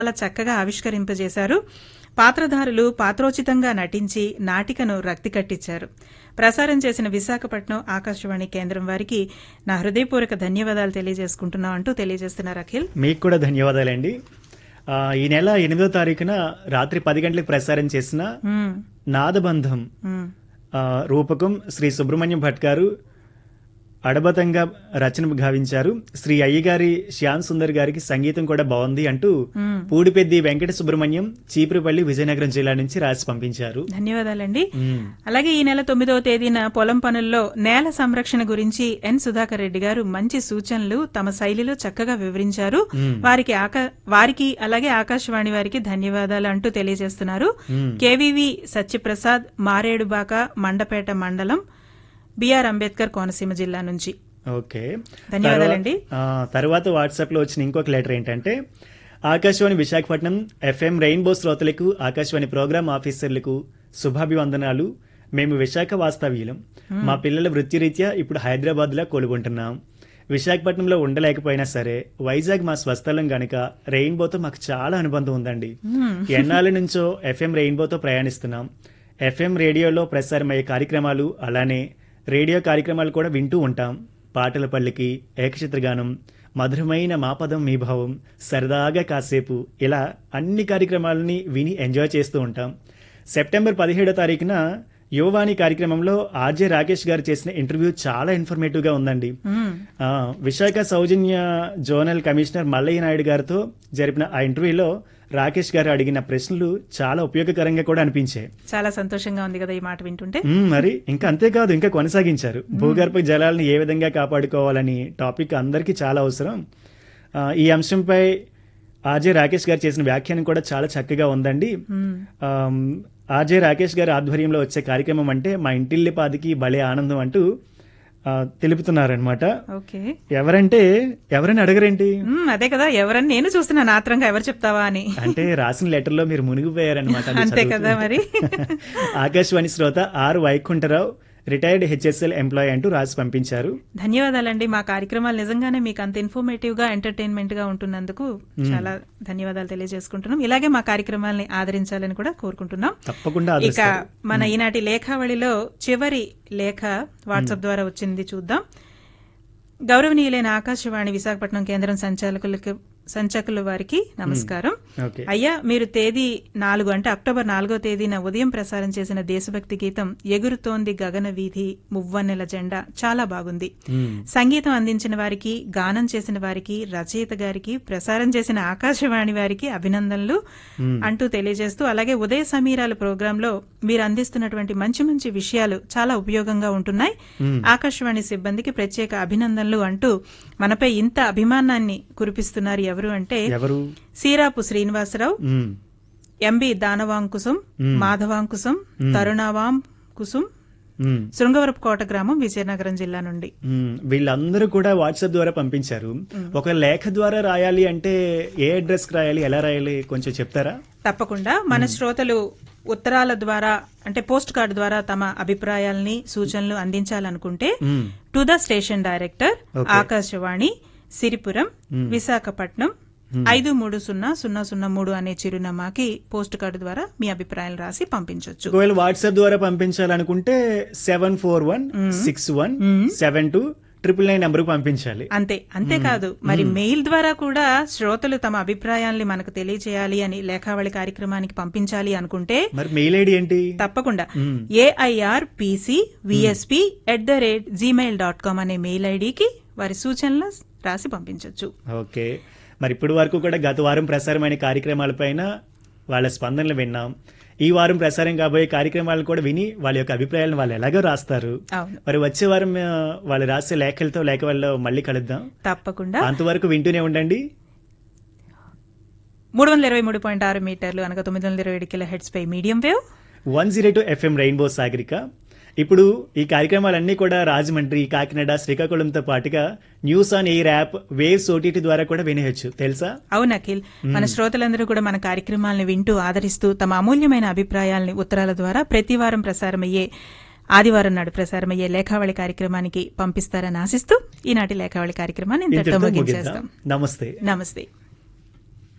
చాలా చక్కగా ఆవిష్కరింపజేశారు పాత్రధారులు పాత్రోచితంగా నటించి నాటికను రక్తి కట్టించారు ప్రసారం చేసిన విశాఖపట్నం ఆకాశవాణి కేంద్రం వారికి నా హృదయపూర్వక ధన్యవాదాలు తెలియజేసుకుంటున్నాం అంటూ తెలియజేస్తున్నారు అఖిల్ మీకు కూడా ధన్యవాదాలండి ఆ, ఈ నెల ఎనిమిదో తారీఖున రాత్రి పది గంటలకు ప్రసారం చేసిన మ్మ్. నాదబంధం మ్మ్. ఆ, రూపకం శ్రీ సుబ్రహ్మణ్యం భట్ గారు అడబతంగా రచన గావించారు శ్రీ అయ్యగారి శ్యామ్ సుందర్ గారికి సంగీతం కూడా బాగుంది అంటూ మ్మ్. పూడిపెద్ది వెంకట సుబ్రహ్మణ్యం చీపురుపల్లి విజయనగరం జిల్లా నుంచి రాసి పంపించారు ధన్యవాదాలండి మ్మ్. అలాగే ఈ నెల తొమ్మిదవ తేదీన పొలం పనుల్లో నేల సంరక్షణ గురించి ఎన్ సుధాకర్ రెడ్డి గారు మంచి సూచనలు తమ శైలిలో చక్కగా వివరించారు మ్మ్. వారికి ఆకా వారికి అలాగే ఆకాశవాణి వారికి ధన్యవాదాలు అంటూ తెలియజేస్తున్నారు మ్మ్. కేవీవి సత్యప్రసాద్ మారేడుబాక మండపేట మండలం బిఆర్ అంబేద్కర్ కోనసీమ జిల్లా నుంచి ఓకే ధన్యవాదాలండి. తర్వా- ఆ, తర్వాత వాట్సాప్ లో వచ్చిన ఇంకొక లెటర్ ఏంటంటే ఆకాశవాణి విశాఖపట్నం ఎఫ్ఎం రెయిన్బో శ్రోతలకు ఆకాశవాణి ప్రోగ్రామ్ ఆఫీసర్లకు శుభాభివందనాలు మేము విశాఖ వాస్తవ్యులం మా పిల్లల వృత్తిరీత్యా ఇప్పుడు హైదరాబాద్ లో కొలుగుంటున్నాం విశాఖపట్నంలో ఉండలేకపోయినా సరే వైజాగ్ మా స్వస్థలం గనుక రెయిన్బోతో మాకు చాలా అనుబంధం ఉందండి ఎన్నాళ్ళ నుంచో ఎఫ్ఎం రెయిన్బోతో ప్రయాణిస్తున్నాం ఎఫ్ఎం రేడియోలో ప్రసారమయ్యే కార్యక్రమాలు అలానే రేడియో కార్యక్రమాలు కూడా వింటూ ఉంటాం పాటల పల్లికి ఏకచిత్రగానం మధురమైన మా పదం మీ భావం సరదాగా కాసేపు ఇలా అన్ని కార్యక్రమాలని విని ఎంజాయ్ చేస్తూ ఉంటాం సెప్టెంబర్ పదిహేడో తారీఖున యువవాణి కార్యక్రమంలో ఆర్జే రాకేష్ గారు చేసిన ఇంటర్వ్యూ చాలా ఇన్ఫర్మేటివ్ గా ఉందండి మ్మ్. ఆ, విశాఖ సౌజన్య జోనల్ కమిషనర్ మల్లయ్య నాయుడు గారితో జరిపిన ఆ ఇంటర్వ్యూలో రాకేష్ గారు అడిగిన ప్రశ్నలు చాలా ఉపయోగకరంగా కూడా అనిపించాయి చాలా సంతోషంగా ఉంది కదా ఈ మాట వింటుంటే మ్మ్, మరి ఇంకా అంతేకాదు ఇంకా కొనసాగించారు భూగర్భ జలాలను ఏ విధంగా కాపాడుకోవాలని టాపిక్ అందరికీ చాలా అవసరం ఆ, ఈ అంశంపై ఆర్జే రాకేష్ గారు చేసిన వ్యాఖ్యానం కూడా చాలా చక్కగా ఉందండి మ్మ్. ఆమ్, ఆర్జే రాకేష్ గారి ఆధ్వర్యంలో వచ్చే కార్యక్రమం అంటే మా ఇంటిల్లిపాదికి భలే ఆనందం అంటూ ఆ, తెలుపుతున్నారనమాట ఓకే ఎవరంటే ఎవరని అడగరేంటి మ్మ్, అదే కదా ఎవరని నేను చూస్తున్నాను ఆత్రంగా ఎవరు చెప్తావా అని అంటే రాసిన లెటర్ లో మీరు మునిగిపోయారనమాట అది అంతే చదువుతూ. కదా మరి. ఆకాశవాణి శ్రోత R Vaikuntharao retired H S L employee అంటూ రాసి పంపించారు ధన్యవాదాలండి మా కార్యక్రమాలు నిజంగానే మీకు అంత ఇన్ఫర్మేటివ్ గా ఎంటర్టైన్మెంట్ గా ఉంటున్నందుకు చాలా ధన్యవాదాలు తెలియజేసుకుంటున్నాం ఇలాగే మా కార్యక్రమాల్ని ఆదరించాలని కూడా కోరుకుంటున్నాం తప్పకుండా ఇక ఆదరిస్తారు మన ఈనాటి లేఖావళిలో చివరి లేఖ వాట్సాప్ ద్వారా వచ్చింది చూద్దాం గౌరవనీయులైన ఆకాశవాణి విశాఖపట్నం కేంద్రం సంచాలకులకు సంచాలకుల వారికి నమస్కారం ఓకే అయ్యా మీరు తేదీ నాలుగు అంటే అక్టోబర్ నాలుగో తేదీన ఉదయం ప్రసారం చేసిన దేశభక్తి గీతం ఎగురుతోంది గగన వీధి మువ్వన్నెల జెండా చాలా బాగుంది మ్మ్. సంగీతం అందించిన వారికి గానం చేసిన వారికి రచయిత గారికి ప్రసారం చేసిన ఆకాశవాణి వారికి అభినందనలు అంటూ తెలియజేస్తూ అలాగే ఉదయ సమీరాల ప్రోగ్రాంలో మీరు అందిస్తున్నటువంటి మంచి మంచి విషయాలు చాలా ఉపయోగంగా ఉంటున్నాయి ఆకాశవాణి సిబ్బందికి ప్రత్యేక అభినందనలు అంటూ మనపై ఇంత అభిమానాన్ని కురిపిస్తున్నారు ఎవరు అంటే ఎవరు సీరాపు శ్రీనివాసరావు మ్మ్. ఎంబి దానవాంకుశం మాధవాంకుశం తరుణావాంకుశం మ్మ్. శృంగవరపు కోట గ్రామం విజయనగరం జిల్లా నుండి మ్మ్. వీళ్ళందరూ కూడా వాట్సాప్ ద్వారా పంపించారు ఒక లేఖ ద్వారా రాయాలి అంటే ఏ అడ్రస్ కి రాయాలి ఎలా రాయాలి కొంచెం చెప్తారా తప్పకుండా మన శ్రోతలు ఉత్తరాల ద్వారా అంటే పోస్ట్ కార్డు ద్వారా తమ అభిప్రాయాల్ని సూచనలు అందించాలనుకుంటే మ్మ్. To the station director Akashvani Siripuram Visakhapatnam ఐదు మూడు సున్నా సున్నా సున్నా మూడు అనే చిరునామాకి పోస్ట్ కార్డు ద్వారా మీ అభిప్రాయాలు రాసి పంపించవచ్చు ఒకవేళ వాట్సాప్ ద్వారా పంపించాలనుకుంటే seven four one six one seven two triple nine number పంపించాలి అంతే అంతేకాదు మరి మెయిల్ ద్వారా కూడా శ్రోతలు తమ అభిప్రాయాల్ని మనకు తెలియజేయాలి అని లేఖావళి కార్యక్రమానికి పంపించాలి అనుకుంటే మరి మెయిల్ ఐడి ఏంటి తప్పకుండా A I R P C V S P at the rate gmail dot com అనే మెయిల్ ఐడికి వారి సూచనలు రాసి పంపించవచ్చు ఓకే మరి ఇప్పుడు వరకు కూడా గత వారం ప్రసారమైన కార్యక్రమాలపైన వాళ్ళ స్పందనలు విన్నాం ఈ వారం ప్రసారం కాబోయే కార్యక్రమాలు కూడా విని వాళ్ళ యొక్క అభిప్రాయాలను వాళ్ళు ఎలాగో రాస్తారు అవును మరి వచ్చే వారం ఆ, వాళ్ళు రాసే లేఖలతో లేఖ వల్ల మళ్ళీ కలుద్దాం తప్పకుండా అంతవరకు వింటూనే ఉండండి మూడు వందల ఇరవై మూడు పాయింట్ ఆరు మీటర్లు అనగా తొమ్మిది వందల ఇరవై ఏడు కిలో హెడ్స్ పై medium wave one zero two FM rainbow Sagarika ఇప్పుడు ఈ కార్యక్రమాలన్నీ కూడా రాజమండ్రి కాకినాడ శ్రీకాకుళంతో పాటుగా news on air app waves OTT ద్వారా కూడా వినేయచ్చు తెలుసా అవును అఖిల్ మన శ్రోతలందరూ కూడా మన కార్యక్రమాలను వింటూ ఆదరిస్తూ తమ అమూల్యమైన అభిప్రాయాల్ని ఉత్తరాల ద్వారా ప్రతి వారం ప్రసారమయ్యే ఆదివారం నాడు ప్రసారమయ్యే లేఖావళి కార్యక్రమానికి పంపిస్తారని ఆశిస్తూ ఈనాటి లేఖావళి కార్యక్రమాన్ని ఇంతటితో ఇంతటితో ముగించేస్తాం ముగిద్దాం నమస్తే నమస్తే